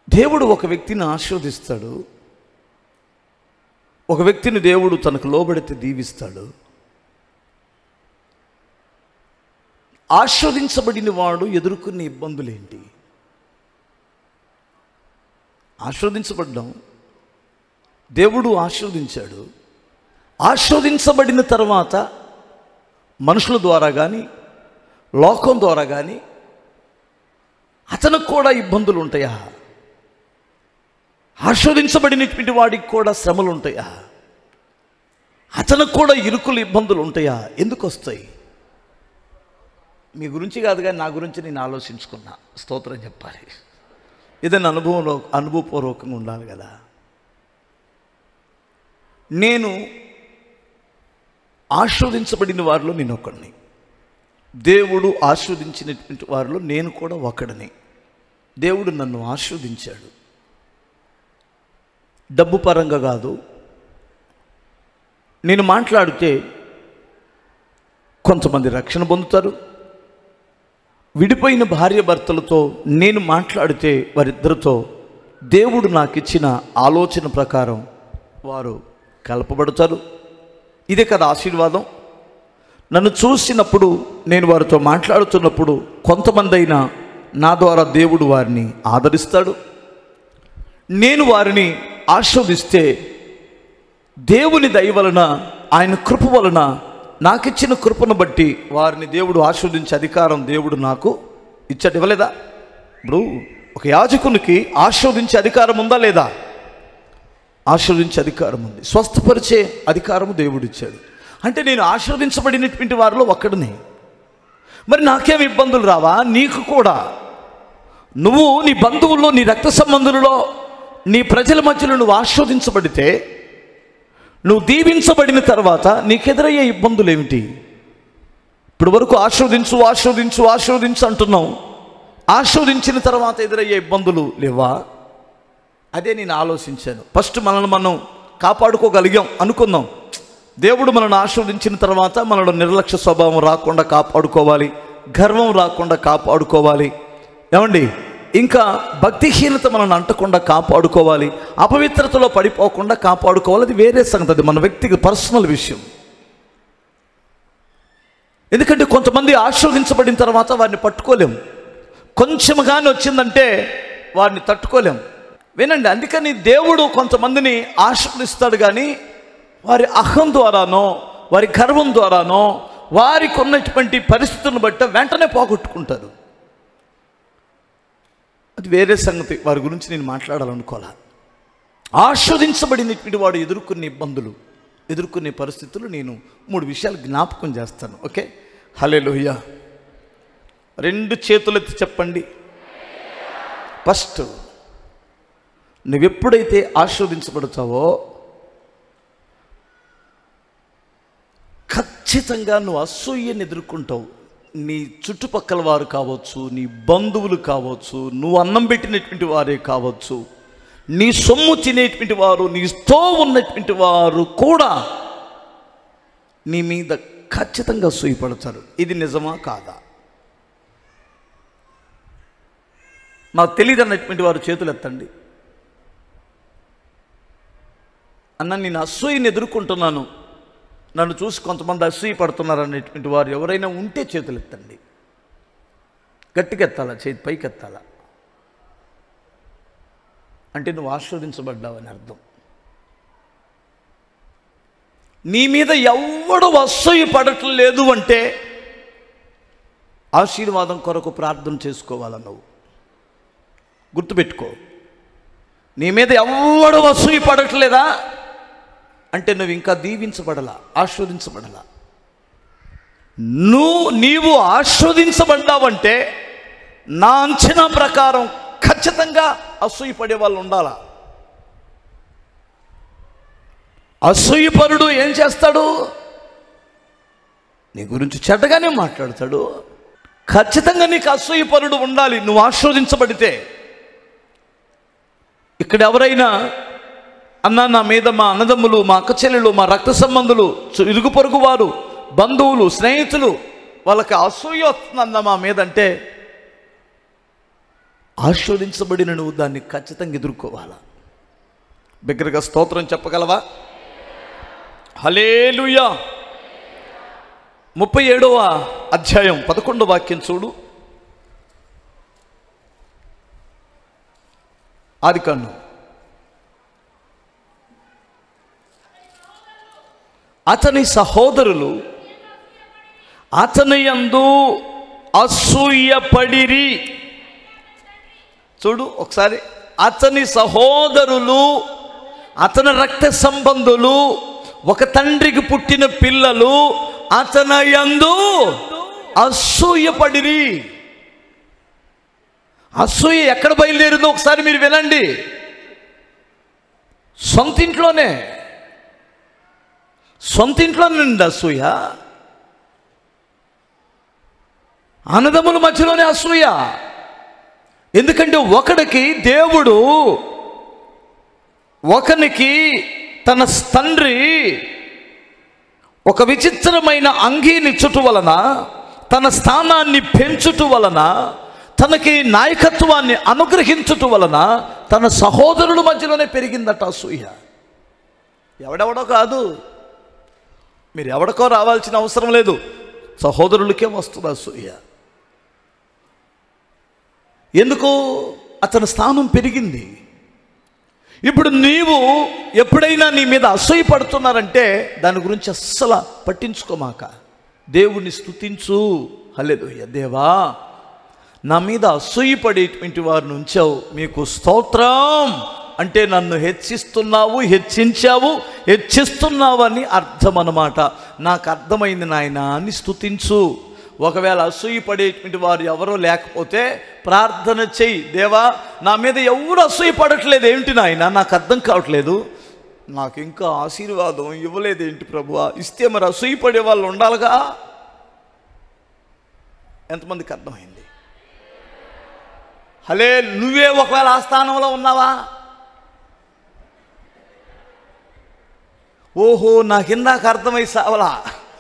దేవుడు ఒక వ్యక్తిని ఆశీర్వదిస్తాడు ఒక వ్యక్తిని దేవుడు తనకు లోబడితే దీవిస్తాడు ఆస్వాదించబడిన వాడు ఎదుర్కొన్న ఇబ్బందులేంటి ఆస్వాదించబడ్డాం దేవుడు ఆశీర్వదించాడు ఆశీర్వదించబడిన తర్వాత మనుషుల ద్వారా కానీ లోకం ద్వారా కానీ అతనికి కూడా ఇబ్బందులు ఉంటాయా ఆస్వాదించబడినటువంటి వాడికి కూడా శ్రమలు ఉంటాయా అతనికి కూడా ఇరుకులు ఇబ్బందులు ఉంటాయా ఎందుకు వస్తాయి మీ గురించి కాదు కానీ నా గురించి నేను ఆలోచించుకున్నా స్తోత్రం చెప్పాలి ఏదైనా అనుభవంలో అనుభవపూర్వకంగా ఉండాలి కదా నేను ఆస్వాదించబడిన వారిలో నేను ఒకడిని దేవుడు ఆస్వాదించినటువంటి వారిలో నేను కూడా ఒకడిని దేవుడు నన్ను ఆస్వాదించాడు డబ్బు పరంగా కాదు నేను మాట్లాడితే కొంతమంది రక్షణ పొందుతారు విడిపోయిన భార్య భర్తలతో నేను మాట్లాడితే వారిద్దరితో దేవుడు నాకు ఇచ్చిన ఆలోచన ప్రకారం వారు కలపబడతారు ఇదే కదా ఆశీర్వాదం నన్ను చూసినప్పుడు నేను వారితో మాట్లాడుతున్నప్పుడు కొంతమంది అయినా నా ద్వారా దేవుడు వారిని ఆదరిస్తాడు నేను వారిని ఆస్వాదిస్తే దేవుని దయ వలన ఆయన కృప వలన నాకిచ్చిన కృపను బట్టి వారిని దేవుడు ఆస్వాదించే అధికారం దేవుడు నాకు ఇచ్చాడు ఇవ్వలేదా ఇప్పుడు ఒక యాజకునికి ఆస్వాదించే అధికారం ఉందా లేదా ఆశీర్వదించే అధికారం ఉంది స్వస్థపరిచే అధికారము దేవుడు ఇచ్చాడు అంటే నేను ఆశీర్వదించబడినటువంటి వారిలో ఒక్కడిని మరి నాకేం ఇబ్బందులు రావా నీకు కూడా నువ్వు నీ బంధువుల్లో నీ రక్త సంబంధులలో నీ ప్రజల మధ్యలో నువ్వు ఆస్వాదించబడితే నువ్వు దీవించబడిన తర్వాత నీకెదురయ్యే ఇబ్బందులు ఏమిటి ఇప్పుడు వరకు ఆస్వాదించు ఆస్వాదించు ఆస్వాదించు అంటున్నావు ఆస్వాదించిన తర్వాత ఎదురయ్యే ఇబ్బందులు లేవా అదే నేను ఆలోచించాను ఫస్ట్ మనల్ని మనం కాపాడుకోగలిగాం అనుకుందాం దేవుడు మనల్ని ఆస్వాదించిన తర్వాత మనలో నిర్లక్ష్య స్వభావం రాకుండా కాపాడుకోవాలి గర్వం రాకుండా కాపాడుకోవాలి ఏమండి ఇంకా భక్తిహీనత మనల్ని అంటకుండా కాపాడుకోవాలి అపవిత్రతలో పడిపోకుండా కాపాడుకోవాలి అది వేరే సంగతి అది మన వ్యక్తిగత పర్సనల్ విషయం ఎందుకంటే కొంతమంది ఆస్వాదించబడిన తర్వాత వారిని పట్టుకోలేం కొంచెం కానీ వచ్చిందంటే వారిని తట్టుకోలేం వినండి అందుకని దేవుడు కొంతమందిని ఆశీర్వదిస్తాడు కానీ వారి అహం ద్వారానో వారి గర్వం ద్వారానో వారికి ఉన్నటువంటి పరిస్థితులను బట్టి వెంటనే పోగొట్టుకుంటారు అది వేరే సంగతి వారి గురించి నేను మాట్లాడాలనుకోవాలా ఆస్వాదించబడినటువంటి వాడు ఎదుర్కొనే ఇబ్బందులు ఎదుర్కొనే పరిస్థితులు నేను మూడు విషయాలు జ్ఞాపకం చేస్తాను ఓకే హలే లోహియా రెండు చేతులెత్తి చెప్పండి ఫస్ట్ నువ్వెప్పుడైతే ఆస్వాదించబడతావో ఖచ్చితంగా నువ్వు అసూయని ఎదుర్కొంటావు నీ చుట్టుపక్కల వారు కావచ్చు నీ బంధువులు కావచ్చు నువ్వు అన్నం పెట్టినటువంటి వారే కావచ్చు నీ సొమ్ము తినేటువంటి వారు నీతో ఉన్నటువంటి వారు కూడా నీ మీద ఖచ్చితంగా అసూయపడతారు ఇది నిజమా కాదా నాకు తెలియదు అన్నటువంటి వారు చేతులు ఎత్తండి అన్న నేను అసూయని ఎదుర్కొంటున్నాను నన్ను చూసి కొంతమంది అసూయ పడుతున్నారు అనేటువంటి వారు ఎవరైనా ఉంటే చేతులు ఎత్తండి గట్టిగా ఎత్తాలా చేతి పైకి ఎత్తాలా అంటే నువ్వు ఆస్వాదించబడ్డావని అర్థం నీ మీద ఎవ్వడు అసూయ పడటం లేదు అంటే ఆశీర్వాదం కొరకు ప్రార్థన చేసుకోవాలా నువ్వు గుర్తుపెట్టుకో నీ మీద ఎవ్వడు అసూయ పడట్లేదా అంటే నువ్వు ఇంకా దీవించబడలా ఆస్వాదించబడలా నువ్వు నీవు ఆస్వాదించబడ్డావంటే నా అంచనా ప్రకారం ఖచ్చితంగా అసూయపడే వాళ్ళు ఉండాలా అసూయపరుడు ఏం చేస్తాడు నీ గురించి చెడ్డగానే మాట్లాడతాడు ఖచ్చితంగా నీకు అసూయపరుడు ఉండాలి నువ్వు ఆస్వాదించబడితే ఇక్కడ ఎవరైనా అన్న నా మీద మా అన్నదమ్ములు మా అక్క చెల్లెలు మా రక్త సంబంధులు చు- ఇరుగు పొరుగు వారు బంధువులు స్నేహితులు వాళ్ళకి అసూయ వస్తుందన్న మా మీద అంటే ఆశీర్వదించబడిన నువ్వు దాన్ని ఖచ్చితంగా ఎదుర్కోవాలా బిగ్గరగా స్తోత్రం చెప్పగలవా హలేలుయా ముప్పై ఏడవ అధ్యాయం పదకొండవ వాక్యం చూడు ఆది కన్ను అతని సహోదరులు అతని యందు అసూయపడిరి చూడు ఒకసారి అతని సహోదరులు అతని రక్త సంబంధులు ఒక తండ్రికి పుట్టిన పిల్లలు అతని యందు అసూయపడిరి అసూయ ఎక్కడ బయలుదేరిందో ఒకసారి మీరు వినండి సొంత ఇంట్లోనే సొంత ఇంట్లో నుండి అసూయ అన్నదమ్ముల మధ్యలోనే అసూయ ఎందుకంటే ఒకడికి దేవుడు ఒకనికి తన తండ్రి ఒక విచిత్రమైన అంగీనిచ్చుట వలన తన స్థానాన్ని పెంచుట వలన తనకి నాయకత్వాన్ని అనుగ్రహించుట వలన తన సహోదరుల మధ్యలోనే పెరిగిందట అసూయ ఎవడెవడో కాదు మీరు ఎవడికో రావాల్సిన అవసరం లేదు సహోదరులకే వస్తుంది అసూయ ఎందుకు అతని స్థానం పెరిగింది ఇప్పుడు నీవు ఎప్పుడైనా నీ మీద అసూయ పడుతున్నారంటే దాని గురించి అస్సలు పట్టించుకోమాక దేవుణ్ణి స్తుతించు హల్లెలూయా దేవా నా మీద అసూయపడేటువంటి వారిని ఉంచావు మీకు స్తోత్రం అంటే నన్ను హెచ్చిస్తున్నావు హెచ్చించావు హెచ్చిస్తున్నావు అని అర్థం అన్నమాట నాకు అర్థమైంది నాయన అని స్తుతించు ఒకవేళ అసూయపడేటువంటి వారు ఎవరో లేకపోతే ప్రార్థన చెయ్యి దేవా నా మీద ఎవరు అసూయపడట్లేదు ఏంటి నాయన నాకు అర్థం కావట్లేదు నాకు ఇంకా ఆశీర్వాదం ఇవ్వలేదు ఏంటి ప్రభువా ఇస్తే మరి అసూయపడే వాళ్ళు ఉండాలిగా ఎంతమందికి అర్థమైంది హలే నువ్వే ఒకవేళ ఆ స్థానంలో ఉన్నావా ఓహో నాకు ఇందాక అర్థమై సావలా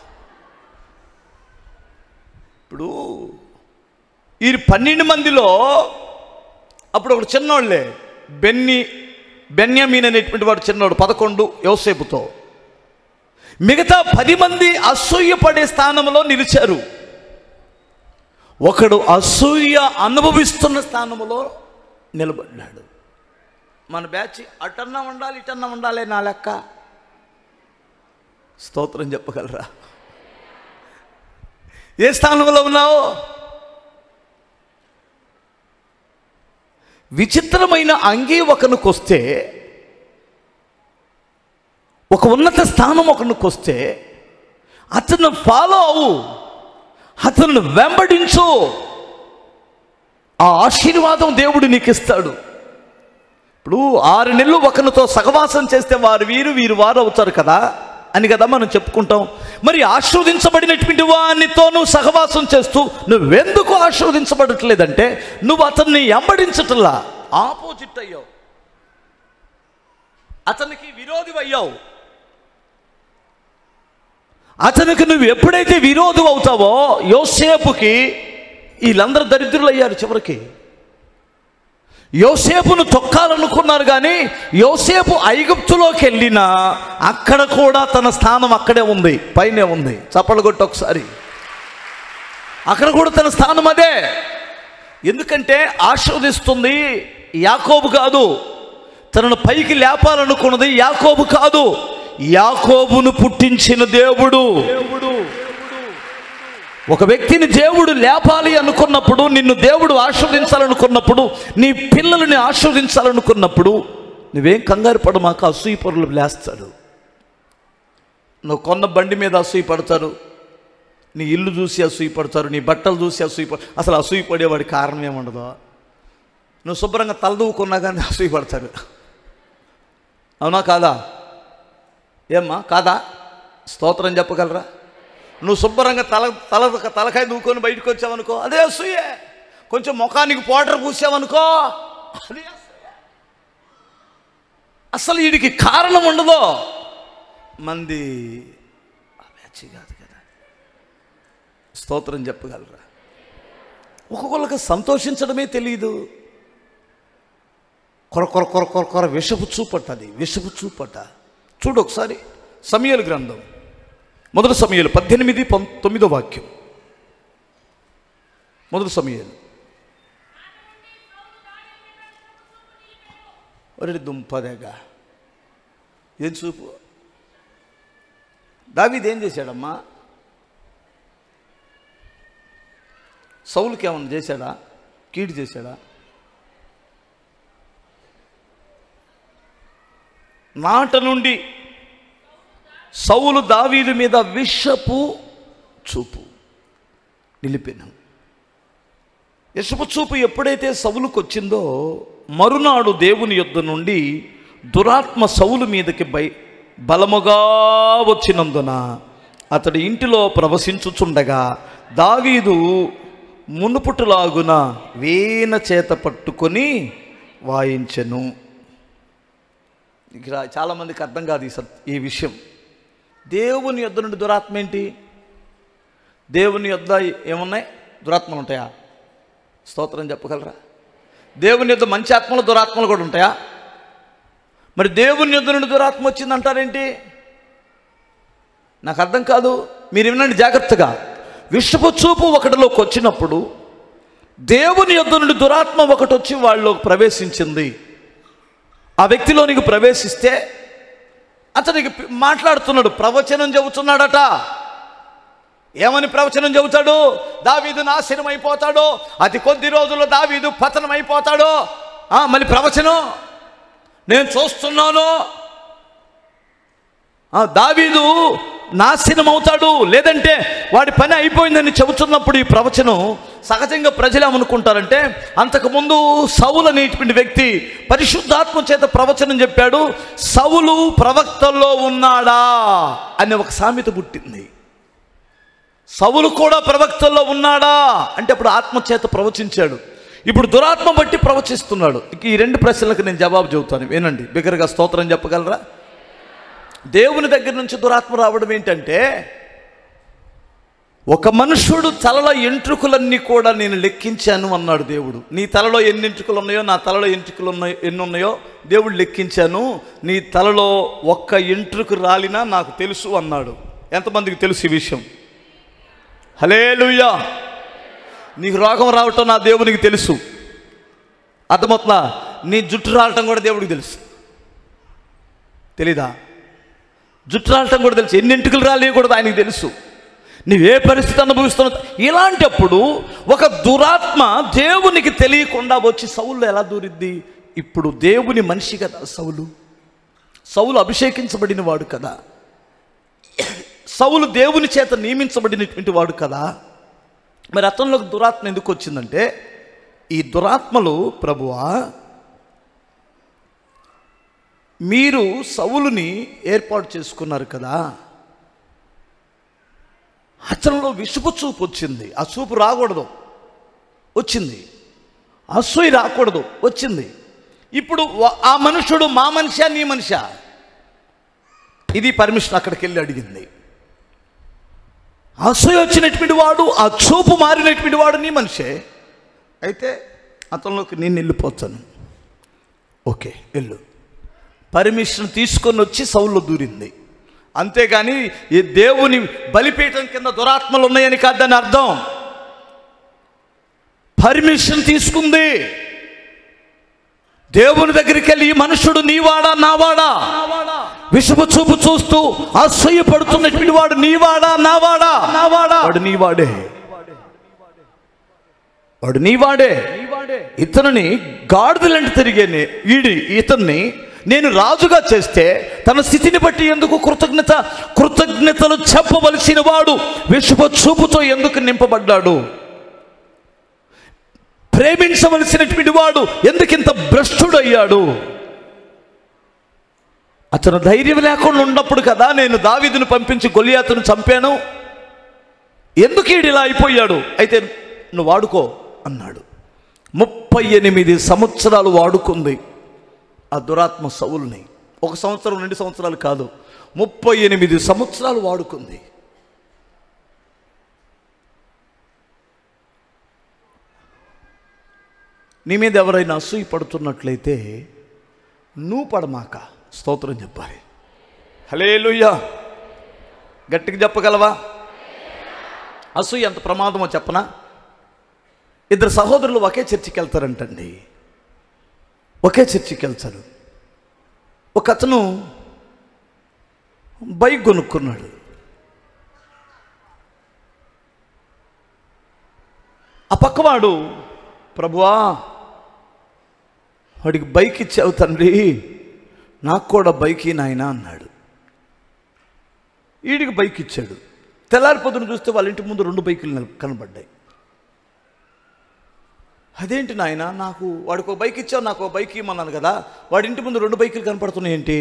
ఇప్పుడు ఈ పన్నెండు మందిలో అప్పుడు ఒకడు చిన్నోళ్ళే బెన్ని బెన్యామీన్ అనేటువంటి వాడు చిన్నోడు పదకొండు యోసేపుతో మిగతా పది మంది అసూయపడే స్థానంలో నిలిచారు ఒకడు అసూయ అనుభవిస్తున్న స్థానంలో నిలబడ్డాడు మన బ్యాచ్ అటన్నా ఉండాలి ఇటన్నా ఉండాలి నా లెక్క స్తోత్రం చెప్పగలరా ఏ స్థానంలో ఉన్నావు విచిత్రమైన అంగీ ఒకనికి వస్తే ఒక ఉన్నత స్థానం ఒకనికి వస్తే అతను ఫాలో అవు అతను వెంబడించు ఆ ఆశీర్వాదం దేవుడు నీకు ఇస్తాడు ఇప్పుడు ఆరు నెలలు ఒకరితో సహవాసం చేస్తే వారు వీరు వీరు వారు అవుతారు కదా అని కదా మనం చెప్పుకుంటాం మరి ఆశీర్వదించబడినటువంటి వానితో నువ్వు సహవాసం చేస్తూ నువ్వెందుకు ఆశీర్వదించబడట్లేదంటే నువ్వు అతన్ని ఎంబడించటల్లా ఆపోజిట్ అయ్యావు అతనికి విరోధి అయ్యావు అతనికి నువ్వు ఎప్పుడైతే విరోధం అవుతావో యోసేపుకి వీళ్ళందరూ దరిద్రులు అయ్యారు చివరికి యోసేపును తొక్కాలనుకున్నారు కానీ యోసేపు ఐగుప్తులోకి వెళ్ళినా అక్కడ కూడా తన స్థానం అక్కడే ఉంది పైనే ఉంది చప్పలు కొట్టి ఒకసారి అక్కడ కూడా తన స్థానం అదే ఎందుకంటే ఆశీర్వదిస్తుంది యాకోబు కాదు తనను పైకి లేపాలనుకున్నది యాకోబు కాదు యాకోబును పుట్టించిన దేవుడు ఒక వ్యక్తిని దేవుడు లేపాలి అనుకున్నప్పుడు నిన్ను దేవుడు ఆస్వాదించాలనుకున్నప్పుడు నీ పిల్లల్ని ఆస్వాదించాలనుకున్నప్పుడు నువ్వేం కంగారు పడు మాకు అసూయ పొరలు లేస్తాడు నువ్వు కొన్న బండి మీద అసూయ పడతారు నీ ఇల్లు చూసి అసూయ పడతారు నీ బట్టలు చూసి అసూయ పడ అసలు అసూయ పడేవాడి కారణం ఏముండదు నువ్వు శుభ్రంగా తలదూకున్నా కానీ అసూయ పడతారు అవునా కాదా ఏమ్మా కాదా స్తోత్రం చెప్పగలరా నువ్వు శుభ్రంగా తల తల తలకాయ దూకొని బయటకు వచ్చావనుకో అదే అసూయే కొంచెం ముఖానికి పౌడర్ పూసావనుకో అదే అసూయ. అసలు వీడికి కారణం ఉండదు మంది ఆ బ్యాచ్ కాదు కదా స్తోత్రం చెప్పగలరా ఒక్కొక్కరికి సంతోషించడమే తెలియదు కొర కొర కొర కొర కొర విషపు చూపట అది విషపు చూపట చూడు ఒకసారి సమయలు గ్రంథం మొదటి సమయాలు పద్దెనిమిది పం తొమ్మిదో వాక్యం మొదటి సమయాలు ఒరే దుంపదేగా ఏం చూపు దావీది ఏం చేశాడమ్మా సౌలుకి ఏమన్నా చేశాడా కీడు చేశాడా నాట నుండి సౌలు దావీదు మీద విషపు చూపు నిలిపిన విషపు చూపు ఎప్పుడైతే సౌలుకు వచ్చిందో మరునాడు దేవుని యొద్ద నుండి దురాత్మ సౌలు మీదకి బై బలముగా వచ్చినందున అతడి ఇంటిలో ప్రవశించుచుండగా దావీదు మునుపుటులాగున వీణ చేత పట్టుకొని వాయించెను ఇక్కడ చాలామందికి అర్థం కాదు ఈ సత్ ఈ విషయం దేవుని యొద్ద నుండి దురాత్మ ఏంటి దేవుని యొద్ద ఏమున్నాయి దురాత్మలు ఉంటాయా స్తోత్రం చెప్పగలరా దేవుని యొద్ద మంచి ఆత్మలు దురాత్మలు కూడా ఉంటాయా మరి దేవుని యొద్ద నుండి దురాత్మ వచ్చింది అంటారేంటి నాకు అర్థం కాదు మీరు వినండి జాగ్రత్తగా విషపు చూపు ఒకటిలోకి వచ్చినప్పుడు దేవుని యొద్ద నుండి దురాత్మ ఒకటి వచ్చి వాళ్ళలోకి ప్రవేశించింది ఆ వ్యక్తిలోనికి ప్రవేశిస్తే అతనికి పి- మాట్లాడుతున్నాడు ప్రవచనం చెబుతున్నాడట ఏమని ప్రవచనం చెబుతాడు దావీదు నాశనం అయిపోతాడు అతి కొద్ది రోజుల్లో దావీదు పతనం అయిపోతాడు ఆ, మళ్ళీ ప్రవచనం నేను చూస్తున్నాను ఆ, దావీదు నాశనం అవుతాడు లేదంటే వాడి పని అయిపోయిందని చెబుతున్నప్పుడు ఈ ప్రవచనం సహజంగా ప్రజలు ఏమనుకుంటారంటే అంతకుముందు సౌలు అనేటువంటి వ్యక్తి పరిశుద్ధాత్మ చేత ప్రవచనం చెప్పాడు సౌలు ప్రవక్తల్లో ఉన్నాడా అనే ఒక సామెత పుట్టింది సౌలు కూడా ప్రవక్తల్లో ఉన్నాడా అంటే అప్పుడు ఆత్మ చేత ప్రవచించాడు ఇప్పుడు దురాత్మ బట్టి ప్రవచిస్తున్నాడు ఇక ఈ రెండు ప్రశ్నలకు నేను జవాబు చెబుతాను వినండి బిగ్గరగా స్తోత్రం చెప్పగలరా దేవుని దగ్గర నుంచి దురాత్మ రావడం ఏంటంటే ఒక మనుషుడు తలలో ఎంట్రుకలన్నీ కూడా నేను లెక్కించాను అన్నాడు దేవుడు నీ తలలో ఎన్ని ఎంట్రుకలు ఉన్నాయో నా తలలో ఎంట్రుకలు ఉన్నాయో ఎన్ని ఉన్నాయో దేవుడు లెక్కించాను నీ తలలో ఒక్క ఎంట్రుకు రాలినా నాకు తెలుసు అన్నాడు ఎంతమందికి తెలుసు ఈ విషయం హలేలుయ్యా నీకు రోగం రావటం నా దేవునికి తెలుసు అర్థమవుతుందా నీ జుట్టు రావటం కూడా దేవుడికి తెలుసు తెలీదా జుట్టు రావటం కూడా తెలుసు ఎన్ని ఎంటుకలు రాలేయకూడదు ఆయనకి తెలుసు నువ్వే పరిస్థితి అనుభవిస్తున్నావు ఇలాంటప్పుడు ఒక దురాత్మ దేవునికి తెలియకుండా వచ్చి సౌలు ఎలా దూరిద్ది ఇప్పుడు దేవుని మనిషి కదా సౌలు సౌలు అభిషేకించబడిన వాడు కదా సౌలు దేవుని చేత నియమించబడినటువంటి వాడు కదా మరి అతనిలోకి దురాత్మ ఎందుకు వచ్చిందంటే ఈ దురాత్మలు ప్రభువా మీరు సౌలుని ఏర్పాటు చేసుకున్నారు కదా అతనిలో విసుపు చూపు వచ్చింది ఆ చూపు రాకూడదు వచ్చింది అసూయ రాకూడదు వచ్చింది ఇప్పుడు వ- ఆ మనుషుడు మా మనిషా నీ మనిషా ఇది పర్మిషన్ అక్కడికి వెళ్ళి అడిగింది అసూయ వచ్చినటువంటి వాడు ఆ చూపు మారినటువంటి వాడు నీ మనిషే అయితే అతనిలోకి నేను వెళ్ళిపోతాను ఓకే వెళ్ళు పర్మిషన్ తీసుకొని వచ్చి సౌల్లో దూరింది అంతేగాని ఈ దేవుని బలిపీఠం కింద దురాత్మలు ఉన్నాయని కాదని అర్థం పర్మిషన్ తీసుకుంది దేవుని దగ్గరికి వెళ్ళి ఈ మనుషుడు నీవాడా నావాడా విషపు చూపు చూస్తూ అసహ్య పడుతున్నటువంటి వాడు నీవాడా నావాడా నావాడా వాడు నీవాడే వాడు నీవాడే ఇతనిని గాడిదలంటి తిరిగే నే- వీడి ఇతన్ని నేను రాజుగా చేస్తే తన స్థితిని బట్టి ఎందుకు కృతజ్ఞత కృతజ్ఞతలు చెప్పవలసిన వాడు విషపు చూపుతో ఎందుకు నింపబడ్డాడు ప్రేమించవలసినటువంటి వాడు ఎందుకింత భ్రష్టుడయ్యాడు అతను ధైర్యం లేకుండా ఉన్నప్పుడు కదా నేను దావీదును పంపించి గొలియాతును చంపాను ఎందుకు ఈడు ఇలా అయిపోయాడు అయితే నువ్వు వాడుకో అన్నాడు ముప్పై ఎనిమిది సంవత్సరాలు వాడుకుంది ఆ దురాత్మ సవుల్ని ఒక సంవత్సరం రెండు సంవత్సరాలు కాదు ముప్పై ఎనిమిది సంవత్సరాలు వాడుకుంది నీ మీద ఎవరైనా అసూయ పడుతున్నట్లయితే నువ్వు పడమాక స్తోత్రం చెప్పాలి హలే గట్టిగా చెప్పగలవా అసూయ ఎంత ప్రమాదమో చెప్పనా ఇద్దరు సహోదరులు ఒకే చర్చికి వెళ్తారంటండి ఒకే చర్చికి వెళ్తారు ఒక అతను బైక్ కొనుక్కున్నాడు ఆ పక్కవాడు ప్రభువా వాడికి బైక్ ఇచ్చావు తండ్రి నాకు కూడా బైక్ నాయన అన్నాడు వీడికి బైక్ ఇచ్చాడు తెల్లారి పొద్దున చూస్తే వాళ్ళ ఇంటి ముందు రెండు బైకులు నిల- కనబడ్డాయి అదేంటి నాయన నాకు వాడికి ఒక బైక్ ఇచ్చావు నాకు ఒక బైక్ ఇమ్మన్నాను కదా వాడి ఇంటి ముందు రెండు బైకులు కనపడుతున్నాయి ఏంటి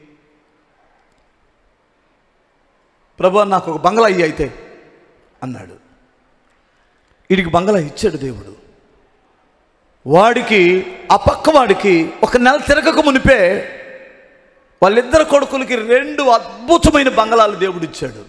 ప్రభు నాకు ఒక బంగ్లా అయ్యి అయితే అన్నాడు వీడికి బంగ్లా ఇచ్చాడు దేవుడు వాడికి ఆ పక్క వాడికి ఒక నెల తిరగక మునిపే వాళ్ళిద్దరు కొడుకులకి రెండు అద్భుతమైన బంగళాలు దేవుడు ఇచ్చాడు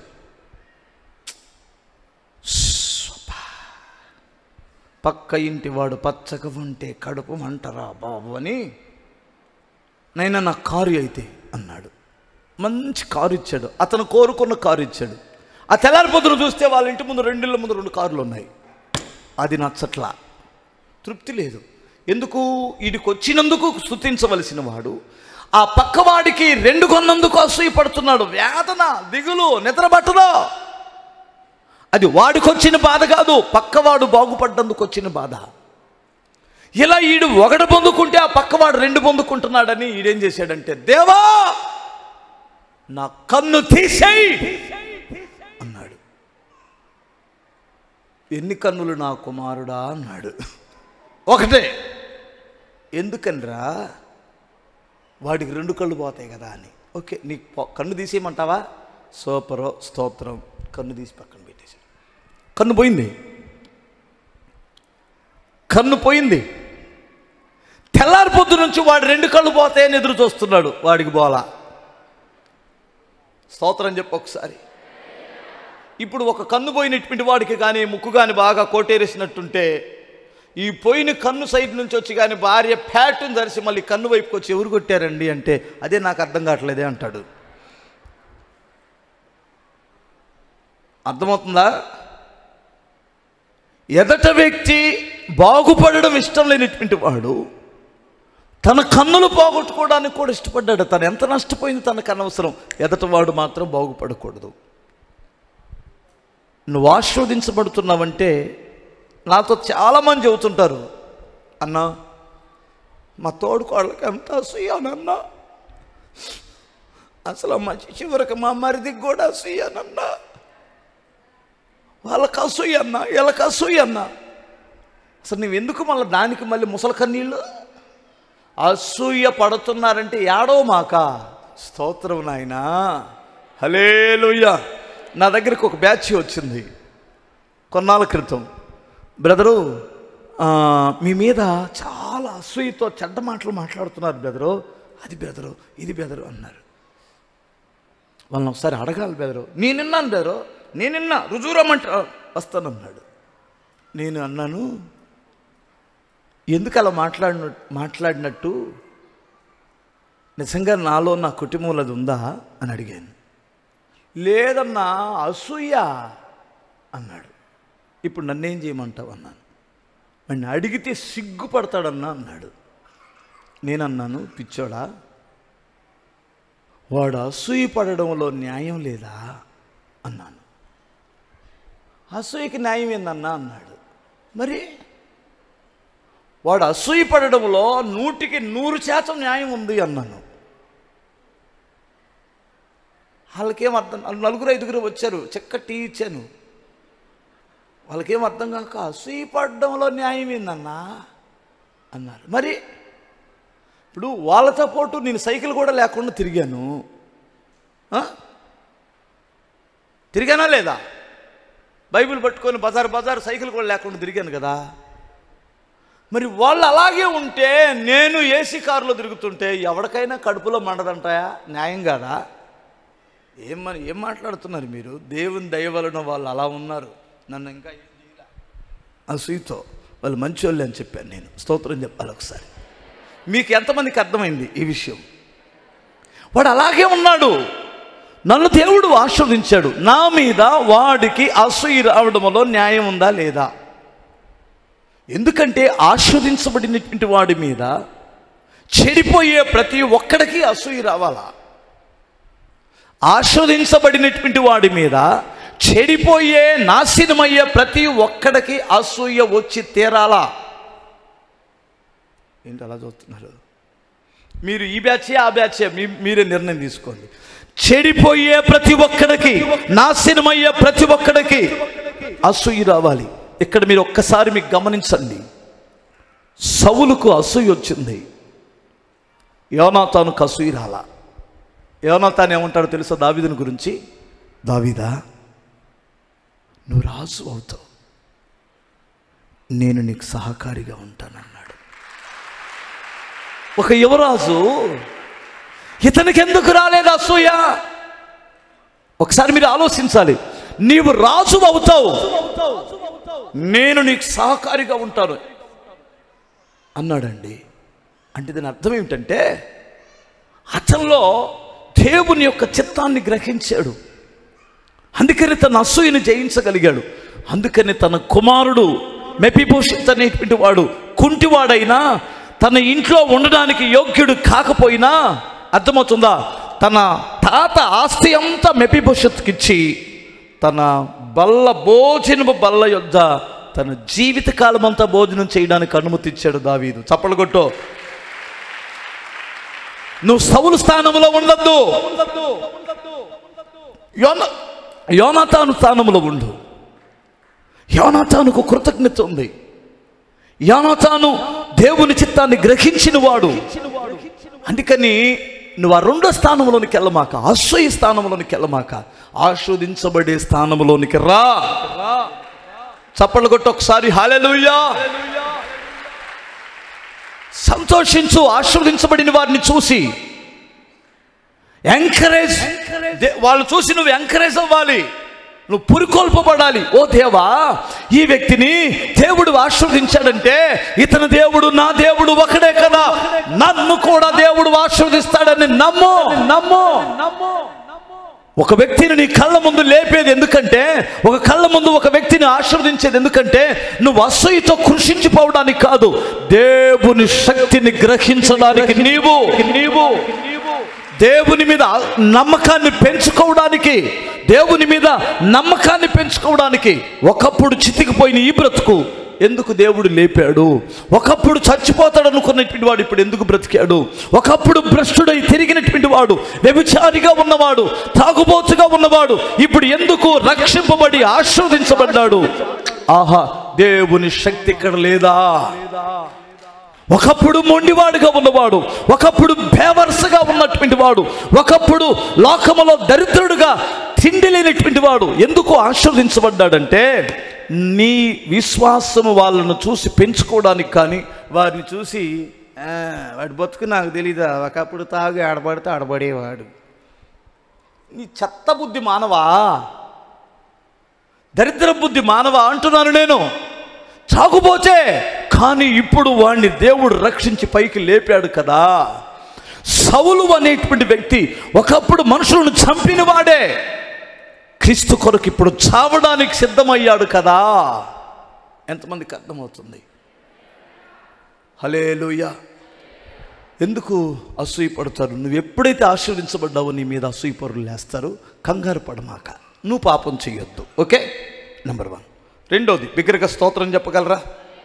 స్వపా. పక్క ఇంటి వాడు పచ్చగా ఉంటే కడుపు మంటరా బాబు అని నైనా నా కారు అయితే అన్నాడు మంచి కారు ఇచ్చాడు అతను కోరుకున్న కారు ఇచ్చాడు ఆ తెల్లారి పొద్దున చూస్తే వాళ్ళ ఇంటి ముందు రెండిళ్ళ ముందు రెండు కార్లు ఉన్నాయి అది నచ్చట్లా తృప్తి లేదు ఎందుకు వీడికి వచ్చినందుకు స్థుతించవలసిన వాడు ఆ పక్కవాడికి రెండు కొన్నందుకు అసూయ పడుతున్నాడు వేదన దిగులు నిద్రపట్టదో అది వాడికి వచ్చిన బాధ కాదు పక్కవాడు బాగుపడ్డందుకు వచ్చిన బాధ ఇలా ఈడు ఒకటి పొందుకుంటే ఆ పక్కవాడు రెండు పొందుకుంటున్నాడని ఈడేం చేశాడంటే దేవా నా కన్ను తీసేయి అన్నాడు ఎన్ని కన్నులు నా కుమారుడా అన్నాడు ఒకటే ఎందుకనిరా వాడికి రెండు కళ్ళు పోతాయి కదా అని ఓకే నీకు పో- కన్ను తీసేయమంటావా సూపరో స్తోత్రం కన్ను తీసి పక్కన పెట్టేశాడు కన్ను పోయింది కన్ను పోయింది తెల్లారి పొద్దు నుంచి వాడు రెండు కళ్ళు పోతాయని ఎదురు చూస్తున్నాడు వాడికి బోలా స్తోత్రం చెప్పు ఒకసారి ఇప్పుడు ఒక కన్ను పోయినటువంటి వాడికి కానీ ముక్కు కానీ బాగా కోటేరేసినట్టుంటే ఈ పోయిన కన్ను సైడ్ నుంచి వచ్చి కానీ భార్య ప్యాటును ధరిసి మళ్ళీ కన్ను వైపుకి వచ్చి ఎవరు కొట్టారండి అంటే అదే నాకు అర్థం కావట్లేదే అంటాడు అర్థమవుతుందా ఎదట వ్యక్తి బాగుపడడం ఇష్టం లేనటువంటి వాడు తన కన్నులు పోగొట్టుకోవడానికి కూడా ఇష్టపడ్డాడు తను ఎంత నష్టపోయింది తనకు అనవసరం ఎదట వాడు మాత్రం బాగుపడకూడదు నువ్వు ఆశీర్వదించబడుతున్నావంటే నాతో చాలామంది చెబుతుంటారు అన్న మా తోడుకోళ్ళకి ఎంత అసూయానన్నా అసలు మా చివరికి మా మరిదికి కూడా అసూయానన్నా వాళ్ళకి అసూయ అన్న వీళ్ళకి అసూయ అన్న అసలు నువ్వు ఎందుకు మళ్ళీ దానికి మళ్ళీ ముసలి కన్నీళ్ళు అసూయ పడుతున్నారంటే ఏడో మాక స్తోత్రం నాయనా హలేలుయ్య నా దగ్గరికి ఒక బ్యాచ్ వచ్చింది కొన్నాళ్ళ క్రితం బ్రదరు ఆ, మీ మీద చాలా అసూయతో చెడ్డ మాటలు మాట్లాడుతున్నారు బ్రదరు అది బ్రదరు ఇది బ్రదరు అన్నారు వాళ్ళని ఒకసారి అడగాలి బెదరు నేను విన్నాను బెదరు నేను విన్నా రుజువురమ్మంట వస్తానన్నాడు నేను అన్నాను ఎందుకు అలా మాట్లాడిన మాట్లాడినట్టు నిజంగా నాలో నా కుటుంబంలో అది ఉందా అని అడిగాను లేదన్నా అసూయ అన్నాడు ఇప్పుడు నన్నేం చేయమంటావు అన్నాను వాడిని అడిగితే సిగ్గుపడతాడన్నా అన్నాడు నేనన్నాను పిచ్చోడా వాడు అసూయ పడడంలో న్యాయం లేదా అన్నాను అసూయకి న్యాయం ఏందన్నా అన్నాడు మరి వాడు అసూయ పడడంలో నూటికి నూరు శాతం న్యాయం ఉంది అన్నాను వాళ్ళకేం అర్థం నలుగురు ఐదుగురు వచ్చారు చెక్క టీ ఇచ్చాను వాళ్ళకేం అర్థం కాక అసూయ పడడంలో న్యాయం ఏందన్నా అన్నారు మరి ఇప్పుడు వాళ్ళతో పాటు నేను సైకిల్ కూడా లేకుండా తిరిగాను ఆ? తిరిగానా లేదా బైబిల్ పట్టుకొని బజార్ బజార్ సైకిల్ కూడా లేకుండా తిరిగాను కదా మరి వాళ్ళు అలాగే ఉంటే నేను ఏసీ కారులో తిరుగుతుంటే ఎవరికైనా కడుపులో మండదంటాయా న్యాయం కాదా ఏం మరి ఏం మాట్లాడుతున్నారు మీరు దేవుని దయ వలన వాళ్ళు అలా ఉన్నారు నన్ను ఇంకా ఏం చేయలే అసూయతో వాళ్ళు మంచోళ్ళు అని చెప్పాను నేను స్తోత్రం చెప్పాలి ఒకసారి మీకు ఎంతమందికి అర్థమైంది ఈ విషయం వాడు అలాగే ఉన్నాడు నన్ను దేవుడు ఆస్వాదించాడు నా మీద వాడికి అసూయ రావడంలో న్యాయం ఉందా లేదా ఎందుకంటే ఆస్వాదించబడినటువంటి వాడి మీద చెడిపోయే ప్రతి ఒక్కడికి అసూయ రావాలా ఆస్వాదించబడినటువంటి వాడి మీద చెడిపోయే నాశనమయ్యే ప్రతి ఒక్కడికి అసూయ వచ్చి తీరాలా ఏంటి అలా చూస్తున్నారు మీరు ఈ బ్యాచే ఆ బ్యాచే మీ మీరే నిర్ణయం తీసుకోండి చెడిపోయే ప్రతి ఒక్కడికి నాశనమయ్యే ప్రతి ఒక్కడికి అసూయ రావాలి ఇక్కడ మీరు ఒక్కసారి మీకు గమనించండి సవులకు అసూయ వచ్చింది యోనాతానుకు అసూయ రాలా యోనాతాను ఏమంటాడో తెలుసా దావీదుని గురించి దావీదా నువ్వు రాజు అవుతావు నేను నీకు సహకారిగా ఉంటానన్నాడు ఒక యువరాజు ఇతనికి ఎందుకు రాలేదు అసూయ ఒకసారి మీరు ఆలోచించాలి నీవు రాజు అవుతావు నేను నీకు సహకారిగా ఉంటాను అన్నాడండి అంటే దీని అర్థం ఏమిటంటే అతనిలో దేవుని యొక్క చిత్తాన్ని గ్రహించాడు అందుకని తన అసూయను జయించగలిగాడు అందుకని తన కుమారుడు మెపిభూషిత్ అనేటువంటి వాడు కుంటివాడైనా తన ఇంట్లో ఉండడానికి యోగ్యుడు కాకపోయినా అర్థమవుతుందా తన తాత ఆస్తి అంతా మెపిభూషత్కిచ్చి తన బల్ల భోజనము బల్ల యొద్ద తన జీవితకాలం అంతా భోజనం చేయడానికి అనుమతి ఇచ్చాడు దావీదు చప్పలు కొట్టు నువ్వు సౌలు స్థానంలో ఉండద్దు యోన యోనాతాను స్థానంలో ఉండు యోనాతానుకు కృతజ్ఞత ఉంది యోనాతాను దేవుని చిత్తాన్ని గ్రహించిన వాడు అందుకని నువ్వు ఆ రెండో స్థానంలోనికి వెళ్ళమాక అసూయ స్థానంలోనికి వెళ్ళమాక ఆస్వాదించబడే స్థానంలోనికి రా చప్పట్లు కొట్టి ఒకసారి హాలెలుయ్యా సంతోషించు ఆస్వాదించబడిన వారిని చూసి ఎంకరేజ్ వాళ్ళు చూసి నువ్వు ఎంకరేజ్ అవ్వాలి నువ్వు పురికొల్పబడాలి ఓ దేవా ఈ వ్యక్తిని దేవుడు ఆస్వాదించాడంటే ఇతని దేవుడు నా దేవుడు ఒకడే కదా నన్ను కూడా దేవుడు ఆస్వాదిస్తాడని నమ్ము నమ్ము నమ్ము ఒక వ్యక్తిని నీ కళ్ళ ముందు లేపేది ఎందుకంటే ఒక కళ్ళ ముందు ఒక వ్యక్తిని ఆశీర్వదించేది ఎందుకంటే నువ్వు అసూయతో కృషించిపోవడానికి కాదు దేవుని శక్తిని గ్రహించడానికి నీవు నీవు దేవుని మీద నమ్మకాన్ని పెంచుకోవడానికి దేవుని మీద నమ్మకాన్ని పెంచుకోవడానికి ఒకప్పుడు చితికిపోయిన ఈ బ్రతుకు ఎందుకు దేవుడు లేపాడు ఒకప్పుడు చచ్చిపోతాడు అనుకున్నటువంటి వాడు ఇప్పుడు ఎందుకు బ్రతికాడు ఒకప్పుడు భ్రష్టుడై తిరిగినటువంటి వాడు వ్యభిచారిగా ఉన్నవాడు తాగుబోతుగా ఉన్నవాడు ఇప్పుడు ఎందుకు రక్షింపబడి ఆశీర్వదించబడ్డాడు ఆహా దేవుని శక్తి ఇక్కడ లేదా ఒకప్పుడు మొండివాడుగా ఉన్నవాడు ఒకప్పుడు బేవర్సగా ఉన్నటువంటి వాడు ఒకప్పుడు లోకములో దరిద్రుడుగా తిండి లేనటువంటి వాడు ఎందుకు ఆశీర్వదించబడ్డాడంటే నీ విశ్వాసము వాళ్ళను చూసి పెంచుకోవడానికి కానీ వారిని చూసి "ఆ, వాడి బతుకు నాకు తెలీదా ఒకప్పుడు తాగి ఆడబడితే ఆడబడేవాడు నీ చెత్త బుద్ధి మానవా దరిద్ర బుద్ధి మానవా అంటున్నాను నేను చాకుపోతే కానీ ఇప్పుడు వాణ్ణి దేవుడు రక్షించి పైకి లేపాడు కదా సౌలు అనేటువంటి వ్యక్తి ఒకప్పుడు మనుషులను చంపిన వాడే క్రీస్తు కొరకు ఇప్పుడు చావడానికి సిద్ధమయ్యాడు కదా ఎంతమందికి అర్థమవుతుంది హలేలుయ ఎందుకు అసూయ పడతారు నువ్వు ఎప్పుడైతే ఆశీర్వించబడ్డావో నీ మీద అసూయ పరులు లేస్తారు కంగారు పడమాక నువ్వు పాపం చేయొద్దు ఓకే నెంబర్ వన్ రెండోది బిగ్గరగా స్తోత్రం చెప్పగలరా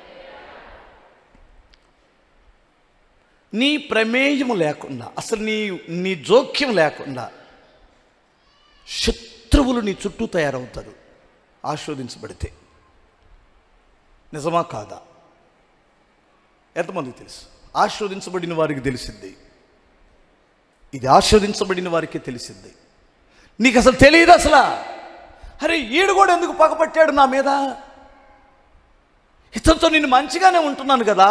నీ ప్రమేయం లేకుండా అసలు నీ నీ జోక్యం లేకుండా శత్రువులు నీ చుట్టూ తయారవుతారు ఆస్వాదించబడితే నిజమా కాదా ఎంతమందికి తెలుసు ఆస్వాదించబడిన వారికి తెలిసింది ఇది ఆస్వాదించబడిన వారికి తెలిసింది నీకు అసలు తెలియదు అసలు అరే ఈడు కూడా ఎందుకు పగపట్టాడు నా మీద ఇతనితో నేను మంచిగానే ఉంటున్నాను కదా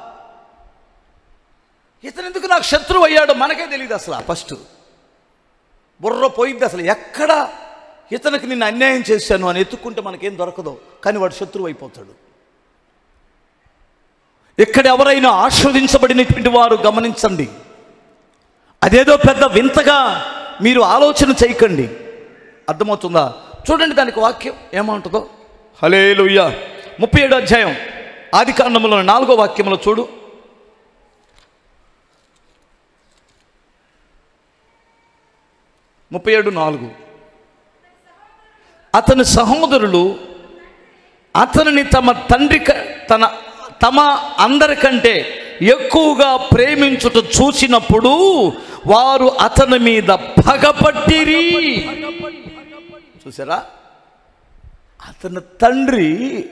ఇతను ఎందుకు నాకు శత్రువు అయ్యాడో మనకే తెలియదు అసలు ఫస్ట్ బుర్ర పోయింది అసలు ఎక్కడ ఇతనికి నిన్ను అన్యాయం చేశాను అని ఎత్తుక్కుంటే మనకేం దొరకదు కానీ వాడు శత్రువు అయిపోతాడు ఇక్కడ ఎవరైనా ఆస్వాదించబడినటువంటి వారు గమనించండి అదేదో పెద్ద వింతగా మీరు ఆలోచన చేయకండి అర్థమవుతుందా చూడండి దానికి వాక్యం ఏమంటుందో హలే ముప్పై ఏడు అధ్యాయం ఆది కాండములో నాలుగో వాక్యంలో చూడు ముప్పై ఏడు నాలుగు అతని సహోదరులు అతనిని తమ తండ్రి క- తన తమ అందరికంటే ఎక్కువగా ప్రేమించుట చూసినప్పుడు వారు అతని మీద పగపట్టిరి చూసారా అతని తండ్రి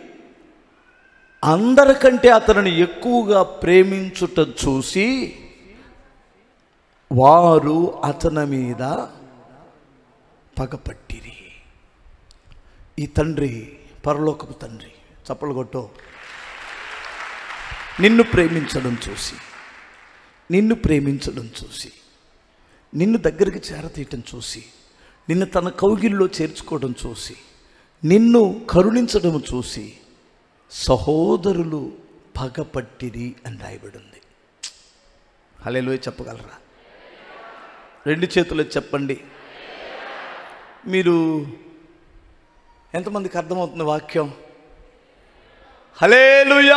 అందరికంటే అతనిని ఎక్కువగా ప్రేమించుట చూసి వారు అతని మీద పగపట్టిరి ఈ తండ్రి పరలోకపు తండ్రి చప్పలు కొట్టు నిన్ను ప్రేమించడం చూసి నిన్ను ప్రేమించడం చూసి నిన్ను దగ్గరికి చేరతీయటం చూసి నిన్ను తన కౌగిల్లో చేర్చుకోవడం చూసి నిన్ను కరుణించడం చూసి సహోదరులు పగపట్టిరి అని రాయబడింది హలేలోయ చెప్పగలరా రెండు చేతులు చెప్పండి మీరు ఎంతమందికి అర్థమవుతుంది వాక్యం హలేలుయా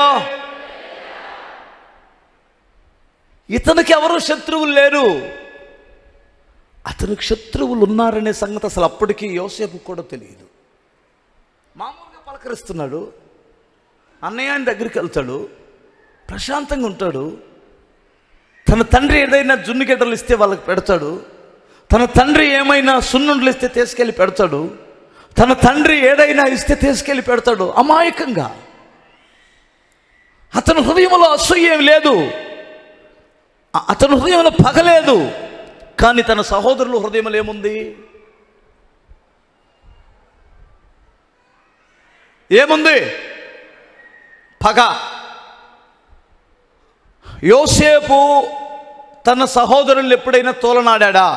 ఇతనికి ఎవరు శత్రువులు లేరు అతనికి శత్రువులు ఉన్నారనే సంగతి అసలు అప్పటికి యోసేపు కూడా తెలియదు మామూలుగా పలకరిస్తున్నాడు అన్నయ్య ఆయన దగ్గరికి వెళ్తాడు ప్రశాంతంగా ఉంటాడు తన తండ్రి ఏదైనా జున్నుగడ్డలు ఇస్తే వాళ్ళకి పెడతాడు తన తండ్రి ఏమైనా సున్నుండలు ఇస్తే తీసుకెళ్ళి పెడతాడు తన తండ్రి ఏదైనా ఇస్తే తీసుకెళ్ళి పెడతాడు అమాయకంగా అతని హృదయంలో అసూయ ఏమి లేదు అ- అతని హృదయంలో పగలేదు కానీ తన సహోదరుల హృదయంలో ఏముంది ఏముంది పగ యోసేపు తన సహోదరులు ఎప్పుడైనా తోలనాడా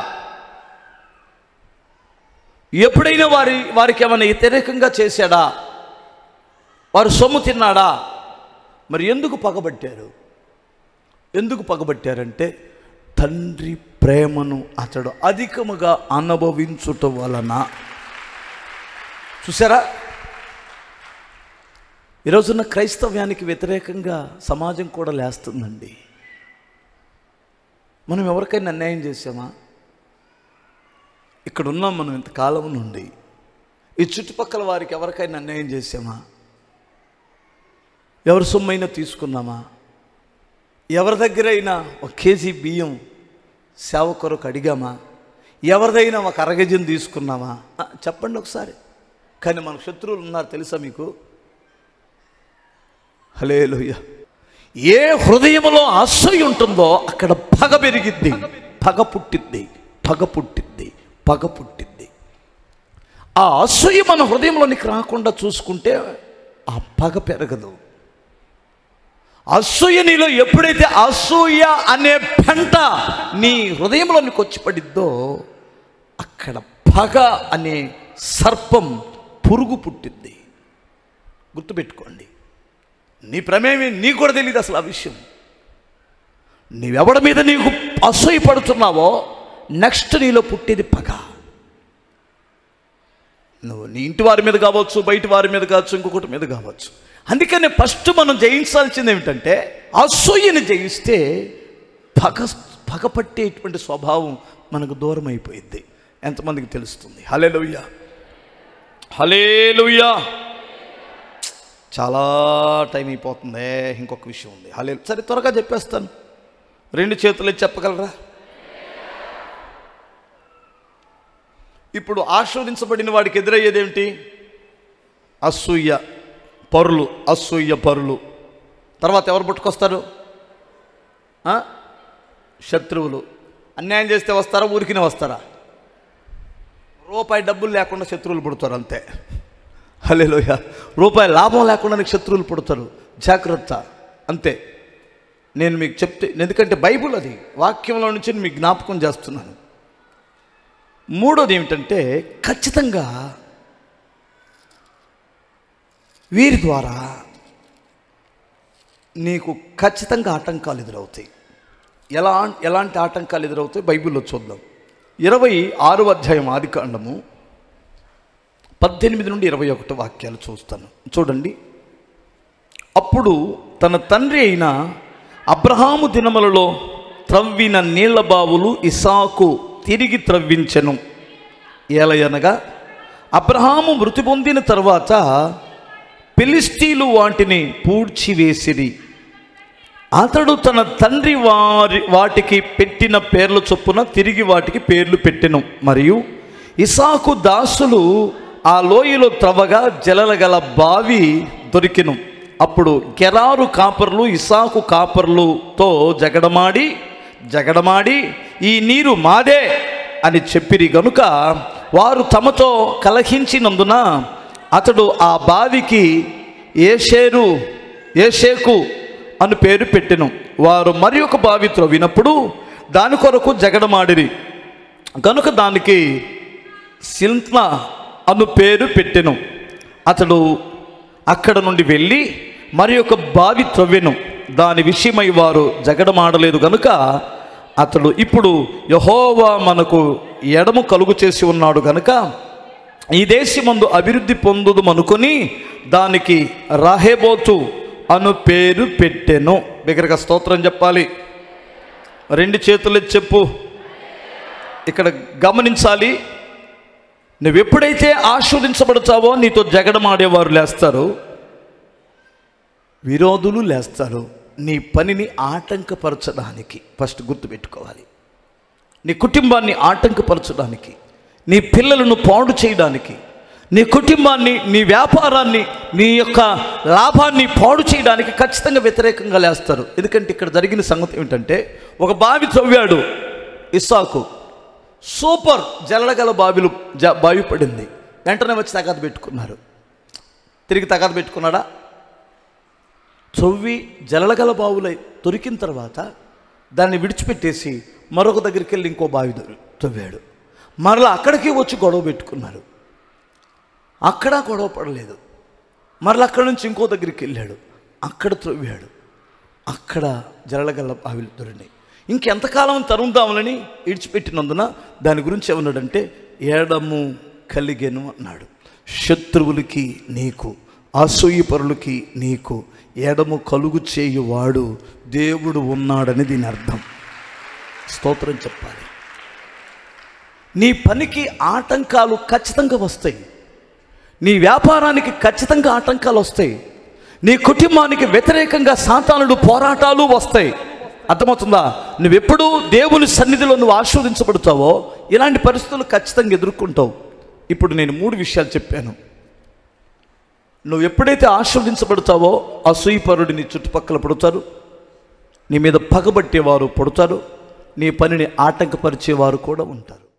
ఎప్పుడైనా వారి వారికి ఏమైనా వ్యతిరేకంగా చేశాడా వారు సొమ్ము తిన్నాడా మరి ఎందుకు పగబట్టారు ఎందుకు పగబట్టారంటే తండ్రి ప్రేమను అతడు అధికముగా అనుభవించుట వలన చూసారా ఈరోజున్న క్రైస్తవ్యానికి వ్యతిరేకంగా సమాజం కూడా లేస్తుందండి మనం ఎవరికైనా అన్యాయం చేసామా ఇక్కడ ఉన్నాం మనం ఇంతకాలం నుండి ఈ చుట్టుపక్కల వారికి ఎవరికైనా అన్యాయం చేసామా ఎవరి సొమ్మైనా తీసుకున్నామా ఎవరి దగ్గరైనా ఒక కేజీ బియ్యం సేవ కొరకు అడిగామా ఎవరిదైనా ఒక అరగజం తీసుకున్నామా ఆ, చెప్పండి ఒకసారి కానీ మన శత్రువులు ఉన్నారు తెలుసా మీకు హలేలుయ్య ఏ హృదయంలో అసూయ ఉంటుందో అక్కడ పగ పెరిగిద్ది పగ పుట్టిద్ది పగ పుట్టిద్ది పగ పుట్టిద్ది ఆ అసూయ మన హృదయంలోనికి రాకుండా చూసుకుంటే ఆ పగ పెరగదు అసూయ నీలో ఎప్పుడైతే అసూయ అనే పెంట నీ హృదయంలోనికి వచ్చి పడిద్దో అక్కడ పగ అనే సర్పం పురుగు పుట్టిద్ది గుర్తుపెట్టుకోండి నీ ప్రమేమి నీకు కూడా తెలియదు అసలు ఆ విషయం నీవెవడి మీద నీకు అసూయ పడుతున్నావో నెక్స్ట్ నీలో పుట్టేది పగ నువ్వు నీ ఇంటి వారి మీద కావచ్చు బయట వారి మీద కావచ్చు ఇంకొకటి మీద కావచ్చు అందుకనే ఫస్ట్ మనం జయించాల్సింది ఏమిటంటే అసూయని జయిస్తే పగ పగపట్టేటువంటి స్వభావం మనకు దూరం అయిపోయింది ఎంతమందికి తెలుస్తుంది హలేలుయ్య హలేలుయ్యా చాలా టైం అయిపోతుంది ఇంకొక విషయం ఉంది హలే సరే త్వరగా చెప్పేస్తాను రెండు చేతులు ఎత్తి చెప్పగలరా ఇప్పుడు ఆస్వాదించబడిన వాడికి ఎదురయ్యేది ఏమిటి అసూయ పరులు అసూయ పరులు తర్వాత ఎవరు పుట్టుకొస్తారు ఆ? శత్రువులు అన్యాయం చేస్తే వస్తారా ఊరికినే వస్తారా రూపాయి డబ్బులు లేకుండా శత్రువులు పుడతారు అంతే హలేలోయ రూపాయి లాభం లేకుండా నీకు శత్రువులు పుడతారు జాగ్రత్త అంతే నేను మీకు చెప్తే ఎందుకంటే బైబుల్ అది వాక్యంలో నుంచి నేను మీకు జ్ఞాపకం చేస్తున్నాను మూడోది ఏమిటంటే ఖచ్చితంగా వీరి ద్వారా నీకు ఖచ్చితంగా ఆటంకాలు ఎదురవుతాయి ఎలా ఎలాంటి ఆటంకాలు ఎదురవుతాయి బైబిల్లో చూద్దాం ఇరవై ఆరు అధ్యాయం ఆది కాండము పద్దెనిమిది నుండి ఇరవై ఒకటి వాక్యాలు చూస్తాను చూడండి అప్పుడు తన తండ్రి అయిన అబ్రహాము దినములలో త్రవ్విన నీళ్ల బావులు ఇసాకు తిరిగి త్రవ్వించెను ఏలయనగా అబ్రహాము మృతి పొందిన తర్వాత ఫిలిస్తీన్లు వాటిని పూడ్చివేసిరి అతడు తన తండ్రి వారి వాటికి పెట్టిన పేర్ల చొప్పున తిరిగి వాటికి పేర్లు పెట్టెను మరియు ఇసాకు దాసులు ఆ లోయలో త్రవగా జలలగల బావి దొరికెను అప్పుడు గెరారు కాపర్లు ఇసాకు కాపర్లుతో జగడమాడి జగడమాడి ఈ నీరు మాదే అని చెప్పిరి గనుక వారు తమతో కలహించినందున అతడు ఆ బావికి ఏషేరు ఏషేకు అని పేరు పెట్టెను వారు మరి ఒక బావి త్రవ్వినప్పుడు దాని కొరకు జగడమాడిరి కనుక దానికి సిల్త్న అను పేరు పెట్టెను అతడు అక్కడ నుండి వెళ్ళి మరి ఒక బావి త్రవ్వెను దాని విషయమై వారు జగడమాడలేదు గనుక అతడు ఇప్పుడు యహోవా మనకు ఎడము కలుగు చేసి ఉన్నాడు గనుక ఈ దేశమందు అభివృద్ధి పొందుదు అనుకొని దానికి రాహేబోతు అను పేరు పెట్టెను దగ్గరగా స్తోత్రం చెప్పాలి రెండు చేతులు చెప్పు ఇక్కడ గమనించాలి నువ్వు ఎప్పుడైతే ఆస్వాదించబడతావో నీతో జగడమాడేవారు లేస్తారు విరోధులు లేస్తారు నీ పనిని ఆటంకపరచడానికి ఫస్ట్ గుర్తుపెట్టుకోవాలి నీ కుటుంబాన్ని ఆటంకపరచడానికి నీ పిల్లలను పాడు చేయడానికి నీ కుటుంబాన్ని నీ వ్యాపారాన్ని నీ యొక్క లాభాన్ని పాడు చేయడానికి ఖచ్చితంగా వ్యతిరేకంగా లేస్తారు ఎందుకంటే ఇక్కడ జరిగిన సంగతి ఏమిటంటే ఒక బావి త్రవ్వాడు ఇస్సాకు సూపర్ జలగల బావిలు జ బావి పడింది వెంటనే వచ్చి తగాద పెట్టుకున్నారు తిరిగి తగాద పెట్టుకున్నాడా త్రవ్వి జలగల బావులై దొరికిన తర్వాత దాన్ని విడిచిపెట్టేసి మరొక దగ్గరికి వెళ్ళి ఇంకో బావి దొరి- త్రవ్వాడు మరలా అక్కడికి వచ్చి గొడవ పెట్టుకున్నారు అక్కడ గొడవ పడలేదు మరలా అక్కడి నుంచి ఇంకో దగ్గరికి వెళ్ళాడు అక్కడ త్రవ్వాడు అక్కడ జలగల బావిలు దొరినాయి ఇంకెంతకాలం తరుముదాములని ఇడిచిపెట్టినందున దాని గురించి ఏమన్నాడంటే ఏడము కలిగెను అన్నాడు శత్రువులకి నీకు అసూయపరులకి నీకు ఎడము కలుగు చేయువాడు దేవుడు ఉన్నాడని దీని అర్థం స్తోత్రం చెప్పాలి నీ పనికి ఆటంకాలు ఖచ్చితంగా వస్తాయి నీ వ్యాపారానికి ఖచ్చితంగా ఆటంకాలు వస్తాయి నీ కుటుంబానికి వ్యతిరేకంగా సాతానుడు పోరాటాలు వస్తాయి అర్థమవుతుందా నువ్వెప్పుడు దేవుని సన్నిధిలో నువ్వు ఆస్వాదించబడతావో ఇలాంటి పరిస్థితులు ఖచ్చితంగా ఎదుర్కొంటావు ఇప్పుడు నేను మూడు విషయాలు చెప్పాను నువ్వు ఎప్పుడైతే ఆస్వాదించబడతావో అసూయపరుడు నీ చుట్టుపక్కల పడుతారు నీ మీద పగబట్టేవారు పడుతారు నీ పనిని ఆటంకపరిచేవారు కూడా ఉంటారు